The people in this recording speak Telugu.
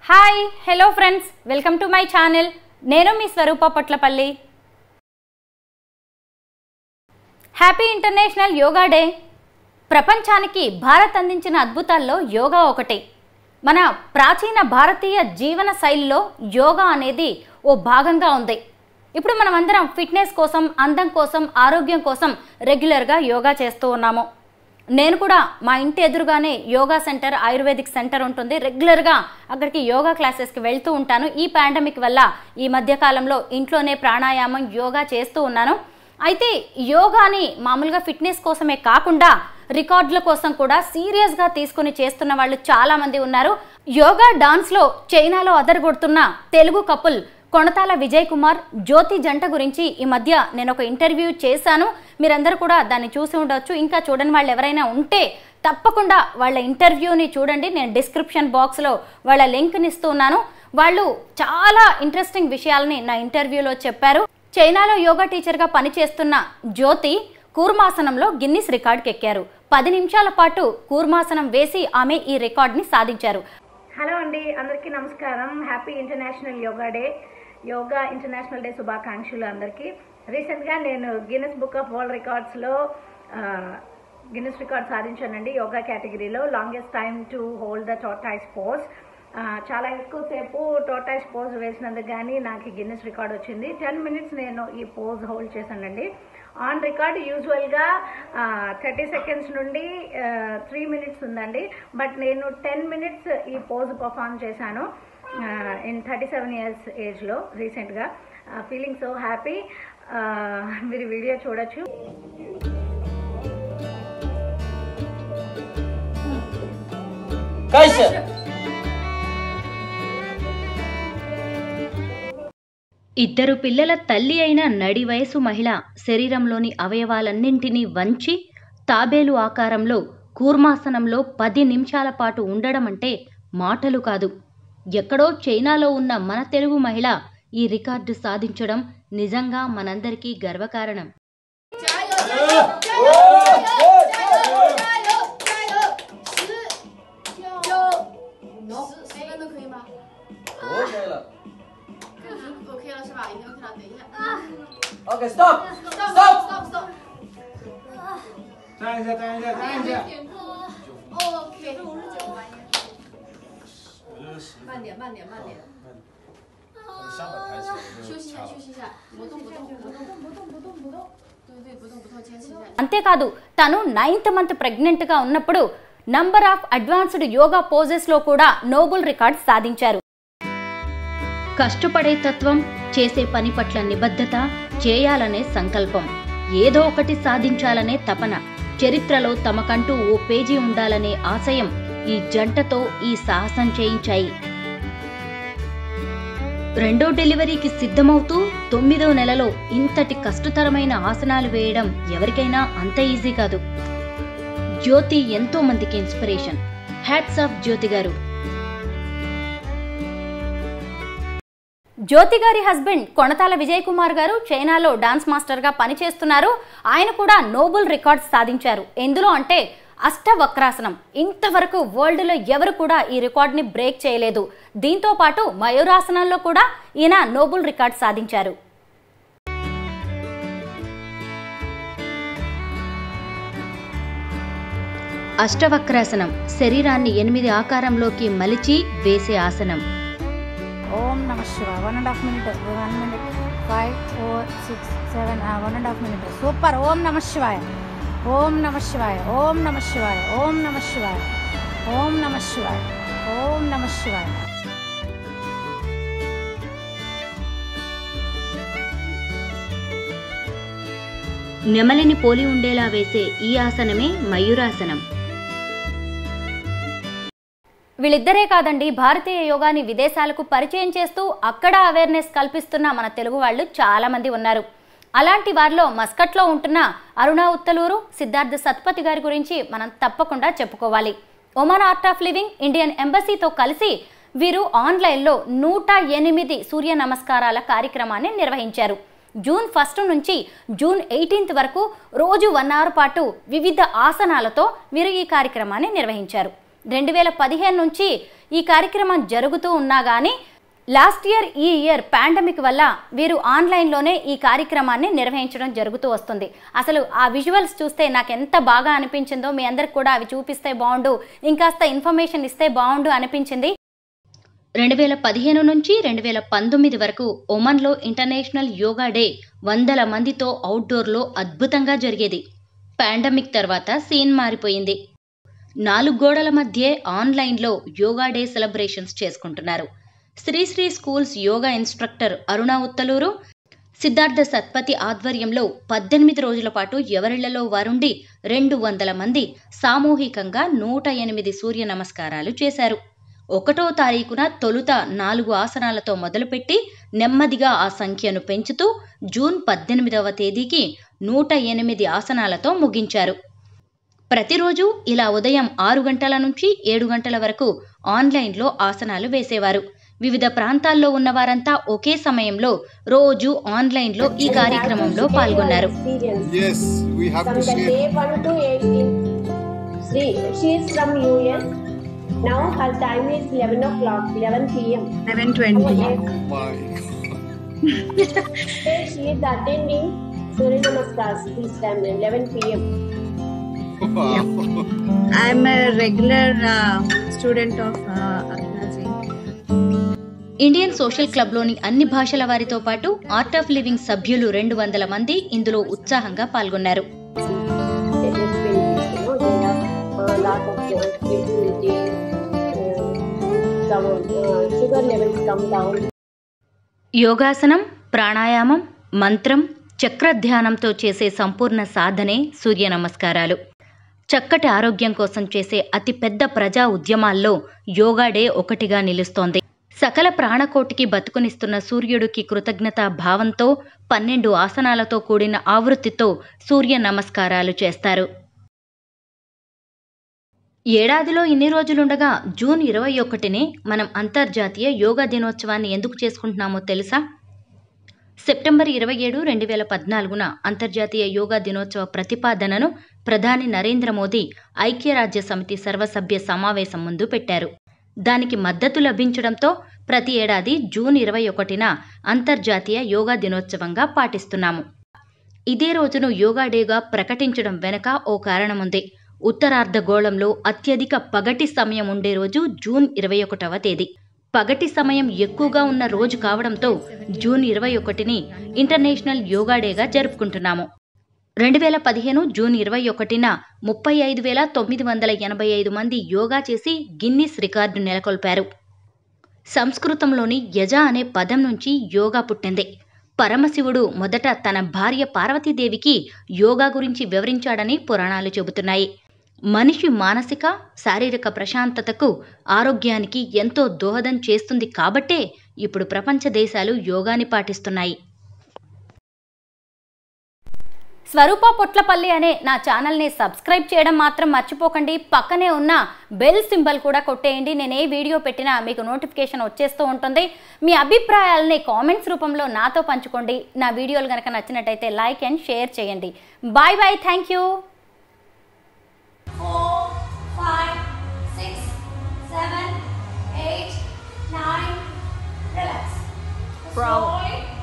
Hi hello friends welcome to my channel నేను మీ Swaroopa Potlapalli happy international yoga day ప్రపంచానికి భారత్ అందించిన అద్భుతాల్లో యోగా ఒకటి మన ప్రాచీన భారతీయ జీవన శైలిలో యోగా అనేది ఓ భాగంగా ఉంది ఇప్పుడు మనం అందరం ఫిట్నెస్ కోసం అందం కోసం ఆరోగ్యం కోసం రెగ్యులర్గా యోగా చేస్తూ ఉన్నాము నేను కూడా మా ఇంటి ఎదురుగానే యోగా సెంటర్ ఆయుర్వేదిక్ సెంటర్ ఉంటుంది రెగ్యులర్గా అక్కడికి యోగా క్లాసెస్కి వెళ్తూ ఉంటాను ఈ పాండమిక్ వల్ల ఈ మధ్య కాలంలో ఇంట్లోనే ప్రాణాయామం యోగా చేస్తూ ఉన్నాను అయితే యోగాని మామూలుగా ఫిట్నెస్ కోసమే కాకుండా రికార్డుల కోసం కూడా సీరియస్గా తీసుకుని చేస్తున్న వాళ్ళు చాలా మంది ఉన్నారు యోగా డాన్స్లో చైనాలో అదరగొడుతున్న తెలుగు కపుల్ కొణతాల విజయ్ కుమార్ జ్యోతి జంట గురించి ఈ మధ్య నేను ఒక ఇంటర్వ్యూ చేశాను మీరందరూ కూడా దాన్ని చూసి ఉండొచ్చు ఇంకా చూడని వాళ్ళు ఎవరైనా ఉంటే తప్పకుండా వాళ్ళ ఇంటర్వ్యూని చూడండి నేను డిస్క్రిప్షన్ బాక్స్లో వాళ్ళ లింక్ని ఇస్తున్నాను వాళ్ళు చాలా ఇంట్రెస్టింగ్ విషయాలని నా ఇంటర్వ్యూలో చెప్పారు చైనాలో యోగా టీచర్గా పనిచేస్తున్న జ్యోతి కూర్మాసనంలో గిన్నిస్ రికార్డ్కి ఎక్కారు పది నిమిషాల పాటు కూర్మాసనం వేసి ఆమె ఈ రికార్డ్ని సాధించారు హలో అండి అందరికీ నమస్కారం happy international yoga day yoga international day శుభాకాంక్షలు అందరికీ రీసెంట్గా నేను గిన్నెస్ బుక్ ఆఫ్ వరల్డ్ రికార్డ్స్లో గిన్నెస్ రికార్డ్ సాధించానండి యోగా కేటగిరీలో longest time to hold the tortoise pose చాలా ఎక్కువసేపు టోటైస్ పోజ్ వేసినందుకు కానీ నాకు గిన్నెస్ రికార్డ్ వచ్చింది టెన్ మినిట్స్ నేను ఈ పోజ్ హోల్డ్ చేశానండి ఆన్ రికార్డ్ యూజువల్గా థర్టీ సెకండ్స్ నుండి త్రీ మినిట్స్ ఉందండి బట్ నేను టెన్ మినిట్స్ ఈ పోజ్ పర్ఫామ్ చేశాను ఇన్ థర్టీ సెవెన్ ఇయర్స్ ఏజ్లో రీసెంట్గా ఫీలింగ్ సో హ్యాపీ మీరు వీడియో చూడొచ్చు 开始。 ఇద్దరు పిల్లల తల్లి అయిన నడి వయసు మహిళ శరీరంలోని అవయవాలన్నింటినీ వంచి తాబేలు ఆకారంలో కూర్మాసనంలో పది నిమిషాల పాటు ఉండడం అంటే మాటలు కాదు ఎక్కడో చైనాలో ఉన్న మన తెలుగు మహిళ ఈ రికార్డు సాధించడం నిజంగా మనందరికీ గర్వకారణం 十分钟可以吗？ OK 了。 OK 了是吧？已经 OK 了，等一下。 OK，Stop。 Stop stop stop。 站一下，站一下，站一下。 OK。 慢点，慢点，慢点。下巴抬起来。 休息一下，休息一下，不动不动不动不动不动不动。对对，不动不动，坚持一下。 అంతేకాదు తను నైన్త్ మంత్ ప్రెగ్నెంట్గా ఉన్నప్పుడు నంబర్ ఆఫ్ అడ్వాన్స్డ్ యోగా పోజెస్లో కూడా నోబుల్ రికార్డ్ సాధించారు కష్టపడే తత్వం చేసే పని పట్ల నిబద్ధత చేయాలనే సంకల్పం ఏదో ఒకటి సాధించాలనే తపన చరిత్రలో తమకంటూ ఓ పేజీ ఉండాలనే ఆశయం ఈ జంటతో ఈ సాహసం చేయించాయి రెండో డెలివరీకి సిద్ధమవుతూ తొమ్మిదో నెలలో ఇంతటి కష్టతరమైన ఆసనాలు వేయడం ఎవరికైనా అంత ఈజీ కాదు జ్యోతి ఎంతో మందికి ఇన్స్పిరేషన్ హ్యాట్స్ ఆఫ్ జ్యోతి గారు జ్యోతి గారి హస్బెండ్ కొణతాల విజయ్ కుమార్ గారు చైనాలో డాన్స్ మాస్టర్గా పనిచేస్తున్నారు ఆయన కూడా నోబుల్ రికార్డ్స్ సాధించారు ఎందులో అంటే అష్టవక్రాసనం ఇంతవరకు వరల్డ్లో ఎవరు కూడా ఈ రికార్డ్ని బ్రేక్ చేయలేదు దీంతో పాటు మయూరాసనంలో కూడా ఈయన నోబుల్ రికార్డ్ సాధించారు అష్టవక్రాసనం శరీరాన్ని ఎనిమిది ఆకారంలోకి మలిచి వేసే ఆసనం ఓం నమ Shiva one and half minute one minute five four six seven one and half minute super ఓం నమ శివాయ ఓం నమ శివాయ ఓం నమ శివాయ ఓం నమ శివాయ ఓం నమ శివాయ ఓం నమ శివాయ నెమలిని పోలి ఉండేలా వేసే ఈ ఆసనమే మయూరాసనం వీళ్ళిద్దరే కాదండి భారతీయ యోగాని విదేశాలకు పరిచయం చేస్తూ అక్కడ అవేర్నెస్ కల్పిస్తున్న మన తెలుగు వాళ్ళు చాలా మంది ఉన్నారు అలాంటి వారిలో మస్కట్లో ఉంటున్న అరుణ ఉత్తలూరు సిద్ధార్థ సత్పతి గారి గురించి మనం తప్పకుండా చెప్పుకోవాలి Oman art of living Indian ఎంబసీతో కలిసి వీరు ఆన్లైన్లో నూట ఎనిమిది సూర్య నమస్కారాల కార్యక్రమాన్ని నిర్వహించారు జూన్ ఫస్ట్ నుంచి జూన్ ఎయిటీన్త్ వరకు రోజు వన్ అవర్ పాటు వివిధ ఆసనాలతో వీరు ఈ కార్యక్రమాన్ని నిర్వహించారు రెండు వేల పదిహేను నుంచి ఈ కార్యక్రమం జరుగుతూ ఉన్నా కానీ లాస్ట్ ఇయర్ ఈ ఇయర్ పాండమిక్ వల్ల వీరు ఆన్లైన్లోనే ఈ కార్యక్రమాన్ని నిర్వహించడం జరుగుతూ వస్తుంది అసలు ఆ విజువల్స్ చూస్తే నాకు ఎంత బాగా అనిపించిందో మీ అందరికి కూడా అవి చూపిస్తే బాగుండు ఇంకాస్త ఇన్ఫర్మేషన్ ఇస్తే బాగుండు అనిపించింది రెండు వేల పదిహేను నుంచి రెండు వేల పంతొమ్మిది వరకు ఒమన్లో ఇంటర్నేషనల్ యోగా డే వందల మందితో అవుట్డోర్లో అద్భుతంగా జరిగేది పాండమిక్ తర్వాత సీన్ మారిపోయింది నాలుగు గోడల మధ్యే ఆన్లైన్లో యోగా డే సెలబ్రేషన్స్ చేసుకుంటున్నారు శ్రీశ్రీ స్కూల్స్ యోగా ఇన్స్ట్రక్టర్ అరుణ ఉత్తలూరు సిద్ధార్థ సత్పతి ఆధ్వర్యంలో పద్దెనిమిది రోజుల పాటు ఎవరిళ్లలో వారుండి రెండు వందల మంది సామూహికంగా నూట ఎనిమిది సూర్య నమస్కారాలు చేశారు ఒకటో తారీఖున తొలుత నాలుగు ఆసనాలతో మొదలుపెట్టి నెమ్మదిగా ఆ సంఖ్యను పెంచుతూ జూన్ పద్దెనిమిదవ తేదీకి నూట ఎనిమిది ఆసనాలతో ముగించారు ప్రతిరోజు ఇలా ఉదయం ఆరు గంటల నుంచి ఏడు గంటల వరకు ఆన్లైన్లో ఆసనాలు వేసేవారు వివిధ ప్రాంతాల్లో ఉన్న వారంతా ఒకే సమయంలో రోజు ఆన్లైన్లో ఈ కార్యక్రమంలో పాల్గొన్నారు Experience. Yes, we have From to the share. day 1 to 18. She, she is from US. Now her time is 11 o'clock, 11 p.m. 11:20. My Today she is attending Surya Namaskars this time, 11 p.m. wow. I'm a regular uh, student of uh, Aruna Ji. Indian social క్లబ్లోని అన్ని భాషల వారితో పాటు ఆర్ట్ ఆఫ్ లివింగ్ సభ్యులు రెండు వందల మంది ఇందులో ఉత్సాహంగా పాల్గొన్నారు It is benefit, you know, there are a lot of uh, immunity, uh, some, uh, sugar levels come down. యోగాసనం ప్రాణాయామం మంత్రం చక్రధ్యానంతో చేసే సంపూర్ణ సాధనే సూర్య నమస్కారాలు చక్కటి ఆరోగ్యం కోసం చేసే అతి పెద్ద ప్రజా ఉద్యమాల్లో యోగా డే ఒకటిగా నిలుస్తోంది సకల ప్రాణకోటికి బతుకునిస్తున్న సూర్యుడికి కృతజ్ఞతా భావంతో పన్నెండు ఆసనాలతో కూడిన ఆవృత్తితో సూర్య నమస్కారాలు చేస్తారు ఏడాదిలో ఇన్ని రోజులుండగా జూన్ ఇరవై ఒకటిని మనం అంతర్జాతీయ యోగా దినోత్సవాన్ని ఎందుకు చేసుకుంటున్నామో తెలుసా సెప్టెంబర్ ఇరవై ఏడు రెండు వేల పద్నాలుగున అంతర్జాతీయ యోగా దినోత్సవ ప్రతిపాదనను ప్రధాని నరేంద్ర మోదీ ఐక్యరాజ్య సమితి సర్వసభ్య సమావేశం ముందు పెట్టారు దానికి మద్దతు లభించడంతో ప్రతి ఏడాది జూన్ ఇరవై ఒకటిన అంతర్జాతీయ యోగా దినోత్సవంగా పాటిస్తున్నాము ఇదే రోజును యోగా డేగా ప్రకటించడం వెనుక ఓ కారణముంది ఉత్తరార్ధగోళంలో అత్యధిక పగటి సమయం ఉండే రోజు జూన్ ఇరవై ఒకటవ తేదీ పగటి సమయం ఎక్కువగా ఉన్న రోజు కావడంతో జూన్ ఇరవై ఒకటిని ఇంటర్నేషనల్ యోగా డేగా జరుపుకుంటున్నాము రెండు వేల పదిహేను జూన్ ఇరవై ఒకటిన ముప్పై ఐదు వేల తొమ్మిది వందల ఎనభై ఐదు మంది యోగా చేసి గిన్నిస్ రికార్డు నెలకొల్పారు సంస్కృతంలోని యజ అనే పదం నుంచి యోగా పుట్టింది పరమశివుడు మొదట తన భార్య పార్వతీదేవికి యోగా గురించి వివరించాడని పురాణాలు చెబుతున్నాయి మనిషి మానసిక శారీరక ప్రశాంతతకు ఆరోగ్యానికి ఎంతో దోహదం చేస్తుంది కాబట్టే ఇప్పుడు ప్రపంచ దేశాలు యోగాని పాటిస్తున్నాయి స్వరూప పొట్లపల్లి అనే నా ఛానల్ని సబ్స్క్రైబ్ చేయడం మాత్రం మర్చిపోకండి పక్కనే ఉన్న బెల్ సింబల్ కూడా కొట్టేయండి నేను ఏ వీడియో పెట్టినా మీకు నోటిఫికేషన్ వచ్చేస్తూ ఉంటుంది మీ అభిప్రాయాలని కామెంట్స్ రూపంలో నాతో పంచుకోండి నా వీడియోలు కనుక నచ్చినట్టయితే లైక్ అండ్ షేర్ చేయండి bye bye thank you four, five, six, seven, eight, nine. Relax. Slowly